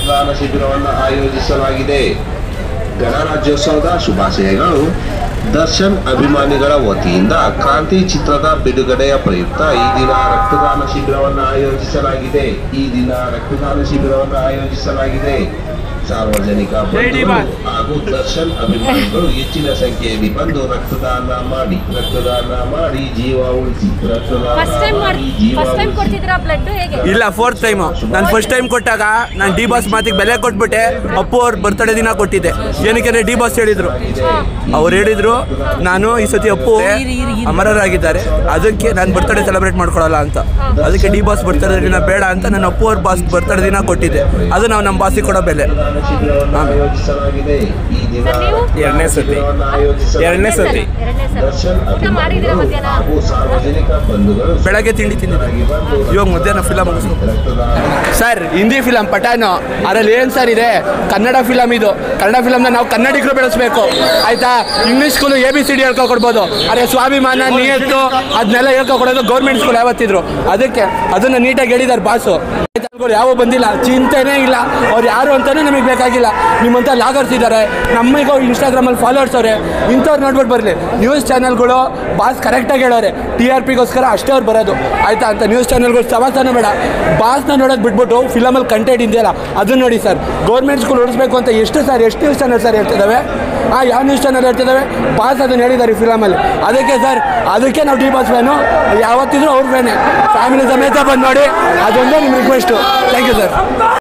ರಕ್ತದಾನ ಶಿಬಿರವನ್ನು ಆಯೋಜಿಸಲಾಗಿದೆ ಗಣರಾಜ್ಯೋತ್ಸವದ ಶುಭಾಶಯಗಳು ದರ್ಶನ್ ಅಭಿಮಾನಿಗಳ ವತಿಯಿಂದ ಕ್ರಾಂತಿ ಚಿತ್ರದ ಬಿಡುಗಡೆಯ ಪ್ರಯುಕ್ತ ಈ ದಿನ ರಕ್ತದಾನ ಶಿಬಿರವನ್ನು ಆಯೋಜಿಸಲಾಗಿದೆ ಈ ದಿನ ರಕ್ತದಾನ ಶಿಬಿರವನ್ನು ಆಯೋಜಿಸಲಾಗಿದೆ ಸಾರ್ವಜನಿಕ ಬಂಧುಗಳು ಹಾಗೂ ದರ್ಶನ್ ಅಭಿಮಾನಿಗಳು ಹೆಚ್ಚಿನ ಸಂಖ್ಯೆಯಲ್ಲಿ ಬಂದು ರಕ್ತದಾನ ಮಾಡಿ ರಕ್ತದಾನ ಮಾಡಿ ಜೀವ ಉಳಿಸಿ ರಕ್ತದಾನ ಫಸ್ಟ್ ಟೈಮ್ ಮಾಡಿ ಜೀವ ಫಸ್ಟ್ ಟೈಮ್ ಉಳಿಸಿ. ಕೊಡ್ತಿದ್ದೀರಾ ಬ್ಲಡ್ ಹೇಗೆ ಇಲ್ಲ ಫೋರ್ತ್ ಟೈಮು ನಾನು ಫಸ್ಟ್ ಟೈಮ್ ಕೊಟ್ಟಾಗ ನಾನು ಡಿ ಬಾಸ್ ಮಾತಿಗೆ ಬೆಲೆ ಕೊಟ್ಬಿಟ್ಟೆ ಅಪ್ಪು ಅವ್ರ ಬರ್ತಡೇ ದಿನ ಕೊಟ್ಟಿದ್ದೆ ಏನಕ್ಕೆ ಡಿ ಬಾಸ್ ಹೇಳಿದ್ರು ಅವ್ರು ಹೇಳಿದ್ರು ನಾನು ಈ ಸತಿ ಅಪ್ಪು ಅಮರರಾಗಿದ್ದಾರೆ ಅದಕ್ಕೆ ನಾನು ಬರ್ತಡೇ ಸೆಲೆಬ್ರೇಟ್ ಮಾಡ್ಕೊಳಲ್ಲ ಅಂತ ಅದಕ್ಕೆ ಡಿ ಬಾಸ್ ಬರ್ತಡೇ ದಿನ ಬೇಡ ಅಂತ ನಾನು ಅಪ್ಪು ಅವ್ರ ಬಾಸ್ ಬರ್ತಡೇ ದಿನ ಕೊಟ್ಟಿದ್ದೆ ಅದು ನಾವು ನಮ್ಮ ಬಾಸಿಗೆ ಕೊಡೋ ಬೆಲೆ ರಕ್ತದಾನ ಶಿಬಿರವನ್ನು ಆಯೋಜಿಸಲಾಗಿದೆ ಈ ದಿನ ಸರ್, ನೀವು? ಎರಡನೇ ಸತಿ. ಶಿಬಿರವನ್ನು ಆಯೋಜಿಸಲಾಗಿದೆ. ಎರಡನೇ ಸತಿ. ಎರಡನೇ ಸಲ ದರ್ಶನ್ ಊಟ ಮಾಡಿದ್ದೀರಾ ಅಭಿಮಾನಿಗಳು ಮಧ್ಯಾಹ್ನ ಹಾಗೂ ಸಾರ್ವಜನಿಕ ಬಂಧುಗಳು ಬೆಳಗ್ಗೆ ತಿಂಡಿ ತಿಂದಿದ್ದೆ ಬಂದು ಇವಾಗ ಮಧ್ಯಾಹ್ನ ಫಿಲಮ್ ಮುಗಿಸ್ಬೇಕು ರಕ್ತದಾನ ಸರ್ ಹಿಂದಿ ಫಿಲಮ್ ಪಠಾನು ಅದರಲ್ಲಿ ಏನು ಸರ್ ಇದೆ ಕನ್ನಡ ಫಿಲಮ್ ಇದು ಕನ್ನಡ ಫಿಲಮ್ನ ನಾವು ಕನ್ನಡಿಗರು ಬೆಳೆಸ್ಬೇಕು ಆಯ್ತಾ English school A B C D ಹೇಳ್ಕೊಡ್ಬೋದು ಅದೇ ಸ್ವಾಭಿಮಾನ ನಿಯತ್ತು ಅದನ್ನೆಲ್ಲ ಹೇಳ್ಕೊಡೋದು ಗೌರ್ಮೆಂಟ್ ಸ್ಕೂಲ್ ಯಾವತ್ತಿದ್ರು ಅದಕ್ಕೆ ಅದನ್ನು ನೀಟಾಗಿ ಹೇಳಿದ್ದಾರೆ ಬಾಸು ಯಾವ ಬಂದಿಲ್ಲ ಚಿಂತೆನೇ ಇಲ್ಲ ಅವ್ರು ಯಾರು ಅಂತಾನೆ ನಮಗೆ ಬೇಕಾಗಿಲ್ಲ ನಿಮ್ಮಂಥ ಲಾಗರ್ಸ್ ಇದ್ದಾರೆ ನಮಗೂ ಇನ್ಸ್ಟಾಗ್ರಾಮಲ್ಲಿ ಫಾಲೋವರ್ಸ್ ಅವರೇ ಇಂಥವ್ರು ನೋಡ್ಬಿಟ್ಟು ಬರಲಿ ನ್ಯೂಸ್ ಚಾನಲ್ಗಳು ಬಾಸ್ ಕರೆಕ್ಟಾಗಿ ಹೇಳೋರೆ ಟಿ ಆರ್ ಪಿಗೋಸ್ಕರ ಅಷ್ಟೇ ಅವ್ರು ಬರೋದು ಆಯ್ತಾ ಅಂತ ನ್ಯೂಸ್ ಚಾನಲ್ಗಳು ಸವಾಸನ ಬೇಡ ಬಾಸ್ನ ನೋಡೋದು ಬಿಟ್ಬಿಟ್ಟು ಫಿಲಮಲ್ಲಿ ಕಂಟೆಂಟ್ ಇದೆಯಲ್ಲ ಅದನ್ನ ನೋಡಿ ಸರ್ ಗೌರ್ಮೆಂಟ್ ಸ್ಕೂಲ್ ಉಳಿಸ್ಬೇಕು ಅಂತ ಎಷ್ಟು ಸರ್ ಎಷ್ಟು ನ್ಯೂಸ್ ಚಾನಲ್ ಸರ್ ಹೇಳ್ತಿದ್ದಾವೆ ಆ ಯಾವ ನ್ಯೂಸ್ ಚಾನಲ್ ಹೇಳ್ತಿದ್ದಾವೆ ಬಾಸ್ ಅದನ್ನ ಹೇಳಿದ್ದಾರೆ ಫಿಲಮಲ್ಲಿ ಅದಕ್ಕೆ ಸರ್ ಅದಕ್ಕೆ ನಾವು ಡಿ ಬಾಸ್ ಫ್ಯಾನು ಯಾವತ್ತಿದ್ರು ಅವ್ರ ಫ್ಯಾನೇ ಫ್ಯಾಮಿಲಿ ಸಮೇತ ಬಂದು ನೋಡಿ ಅದೊಂದೇ ನಿಮ್ಮ ರಿಕ್ವೆಸ್ಟು ಥ್ಯಾಂಕ್ ಯು ಸರ್